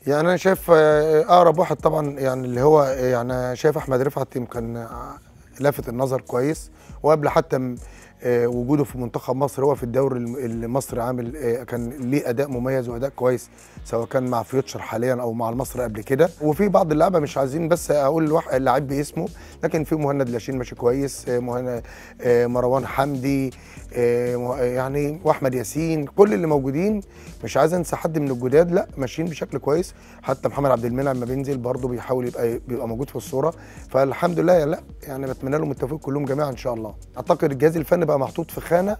يعني انا شايف آه، اقرب واحد طبعا يعني اللي هو يعني شايف احمد رفعت يمكن لافت النظر كويس وقبل حتى م- آه، وجوده في منتخب مصر هو في الدوري الم- اللي مصر عامل آه، كان ليه اداء مميز واداء كويس سواء كان مع فيوتشر حاليا او مع المصري قبل كده وفي بعض اللعيبه مش عايزين بس اقول الواحد اللاعب باسمه لكن في مهند لاشين ماشي كويس آه، مهند آه، مروان حمدي آه، مه- يعني واحمد ياسين كل اللي موجودين مش عايز انسى حد من الجداد لا ماشيين بشكل كويس حتى محمد عبد المنعم لما بينزل برضه بيحاول يبقى بيبقى موجود في الصوره فالحمد لله لا يعني بتمنى لهم التوفيق كلهم جميعا ان شاء الله اعتقد الجهاز الفني بقى محطوط في خانه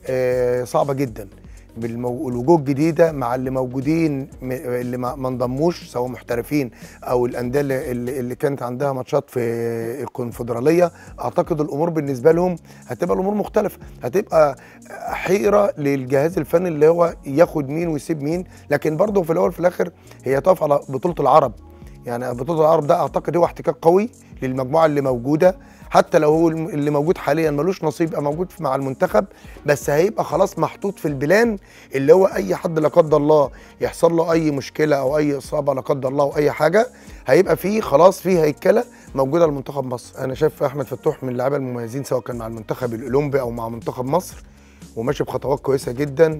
آه، صعبه جدا بالمو... الوجوه الجديده مع اللي موجودين م... اللي ما ما انضموش سواء محترفين او الانديه اللي, اللي اللي كانت عندها ماتشات في الكونفدراليه اعتقد الامور بالنسبه لهم هتبقى الامور مختلفه هتبقى حيره للجهاز الفني اللي هو ياخد مين ويسيب مين لكن برضه في الاول في الاخر هي تقف على بطوله العرب يعني بطوله العرب ده اعتقد هو احتكاك قوي للمجموعه اللي موجوده حتى لو هو الم- اللي موجود حاليا ملوش نصيب يبقى موجود مع المنتخب بس هيبقى خلاص محطوط في البلان اللي هو اي حد لا قدر الله يحصل له اي مشكله او اي اصابه لا قدر الله او اي حاجه هيبقى فيه خلاص فيه هيكله موجوده لمنتخب مصر انا شايف احمد فتوح من اللعيبه المميزين سواء كان مع المنتخب الاولمبي او مع منتخب مصر وماشي بخطوات كويسه جدا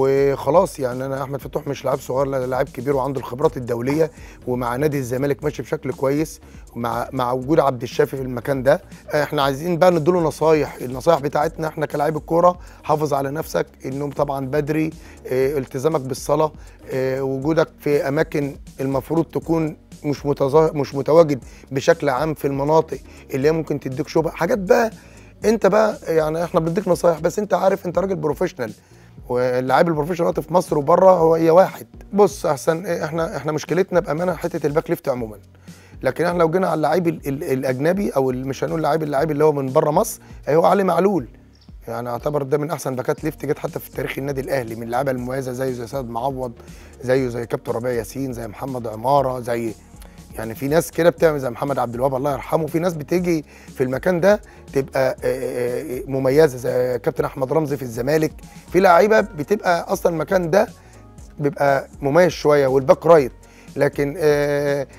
وخلاص يعني انا احمد فتوح مش لاعب صغير لا ده لاعب كبير وعنده الخبرات الدوليه ومع نادي الزمالك ماشي بشكل كويس مع مع وجود عبد الشافي في المكان ده احنا عايزين بقى نديله نصايح النصايح بتاعتنا احنا كلاعب الكوره حافظ على نفسك النوم طبعا بدري اه التزامك بالصلاه اه وجودك في اماكن المفروض تكون مش متظاهر مش متواجد بشكل عام في المناطق اللي هي ممكن تديك شبهه حاجات بقى انت بقى يعني احنا بنديك نصايح بس انت عارف انت راجل بروفيشنال واللاعب البروفيشنال دلوقتي في مصر وبره هو هي واحد بص احسن إيه، احنا احنا مشكلتنا بامانه حته الباك ليفت عموما لكن احنا لو جينا على اللعيب ال- ال- الاجنبي او ال- مش هنقول اللعيب اللعيب اللي هو من بره مصر هو علي معلول يعني اعتبر ده من احسن باكات ليفت جت حتى في تاريخ النادي الاهلي من اللعيبه المميزه زيه زي سيد معوض زيه زي كابتن ربيع ياسين زي محمد عماره زي يعني في ناس كده بتعمل زي محمد عبد الوهاب الله يرحمه في ناس بتيجي في المكان ده تبقى آه، آه، مميزه زي كابتن احمد رمزي في الزمالك في لعيبه بتبقى اصلا المكان ده بيبقى مميز شويه والباك رايت لكن آه،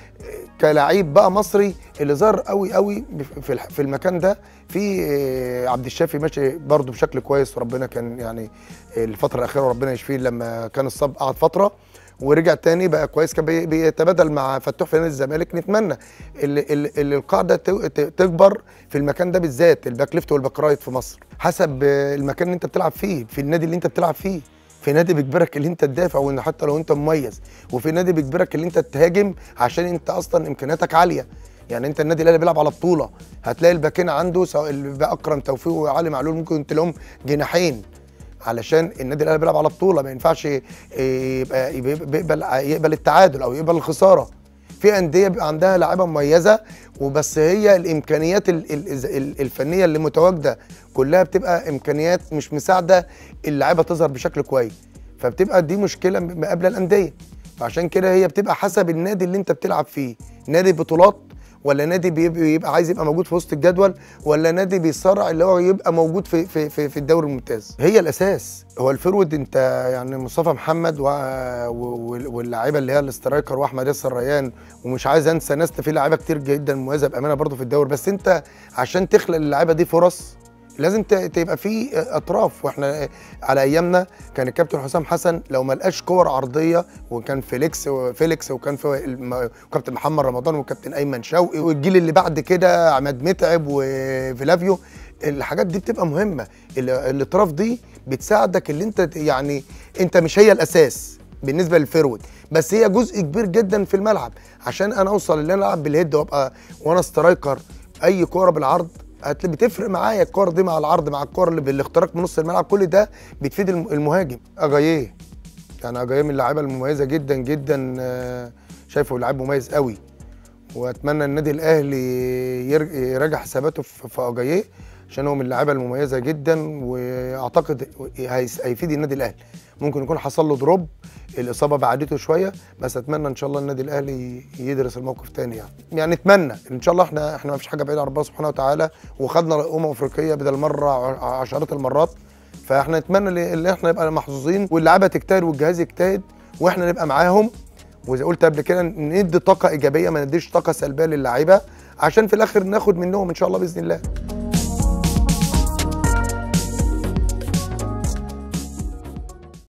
كلاعب بقى مصري اللي ظهر قوي قوي في الح- في المكان ده في آه، عبد الشافي ماشي برضه بشكل كويس وربنا كان يعني الفتره الاخيره ربنا يشفيه لما كان الصاب قعد فتره ورجع تاني بقى كويس كان بي- بيتبادل مع فتوح في نادي الزمالك نتمنى اللي, اللي اللي القاعده ت- ت- تكبر في المكان ده بالذات الباك ليفت والباك رايت في مصر حسب آه، المكان اللي انت بتلعب فيه في النادي اللي انت بتلعب فيه في نادي بيجبرك اللي انت تدافع وان حتى لو انت مميز وفي نادي بيجبرك اللي انت تهاجم عشان انت اصلا امكانياتك عاليه يعني انت النادي الاهلي بيلعب على بطوله هتلاقي الباكين عنده سواء اللي بقى اكرم توفيق وعلي معلول ممكن تلاقيهم جناحين علشان النادي الاهلي بيلعب على بطوله ما ينفعش يبقى يبقى بيقبل يقبل التعادل او يقبل الخساره في انديه بيبقى عندها لعيبه مميزه وبس هي الامكانيات ال- ال- ال- الفنيه اللي متواجده كلها بتبقى امكانيات مش مساعده اللعيبه تظهر بشكل كويس فبتبقى دي مشكله مقابله الانديه فعشان كده هي بتبقى حسب النادي اللي انت بتلعب فيه نادي بطولات ولا نادي بيبقى, بيبقى عايز يبقى موجود في وسط الجدول ولا نادي بيصارع اللي هو يبقى موجود في في في, في الدوري الممتاز هي الاساس هو الفرود انت يعني مصطفى محمد و... و... واللاعيبه اللي هي الاسترايكر واحمد ياسر ريان ومش عايز انسى ناس في لعيبه كتير جدا مميزه بامانه برضه في الدوري بس انت عشان تخلق للعيبه دي فرص لازم ت- تبقى في اطراف واحنا على ايامنا كان الكابتن حسام حسن لو ما لقاش كور عرضيه وكان فيليكس وفيليكس وكان في الم- وكابتن محمد رمضان وكابتن ايمن شوقي والجيل اللي بعد كده عماد متعب وفيلافيو الحاجات دي بتبقى مهمه ال- الاطراف دي بتساعدك اللي انت ت- يعني انت مش هي الاساس بالنسبه للفيرود بس هي جزء كبير جدا في الملعب عشان انا اوصل اللي انا العب بالهيد وابقى وانا سترايكر اي كوره بالعرض هت- بتفرق معايا الكوره دي مع العرض مع الكوره اللي بالاختراق من نص الملعب كل ده بتفيد الم- المهاجم اجاييه يعني اجاييه من اللعيبه المميزه جدا جدا آه، شايفه لاعب مميز قوي واتمنى النادي الاهلي يرج- يراجع حساباته في في اجاييه عشان هو من اللعيبه المميزه جدا واعتقد هيس- هيفيد النادي الاهلي ممكن يكون حصل له دروب الاصابه بعدته شويه بس اتمنى ان شاء الله النادي الاهلي يدرس الموقف تاني يعني يعني اتمنى ان شاء الله احنا احنا ما فيش حاجه بعيده عن ربنا سبحانه وتعالى وخدنا امم افريقيه بدل مره ع- عشرات المرات فاحنا نتمنى اللي- اللي احنا نبقى محظوظين واللعيبه تجتهد والجهاز يجتهد واحنا نبقى معاهم وزي قلت قبل كده ندي طاقه ايجابيه ما نديش طاقه سلبيه للاعيبه عشان في الاخر ناخد منهم ان شاء الله باذن الله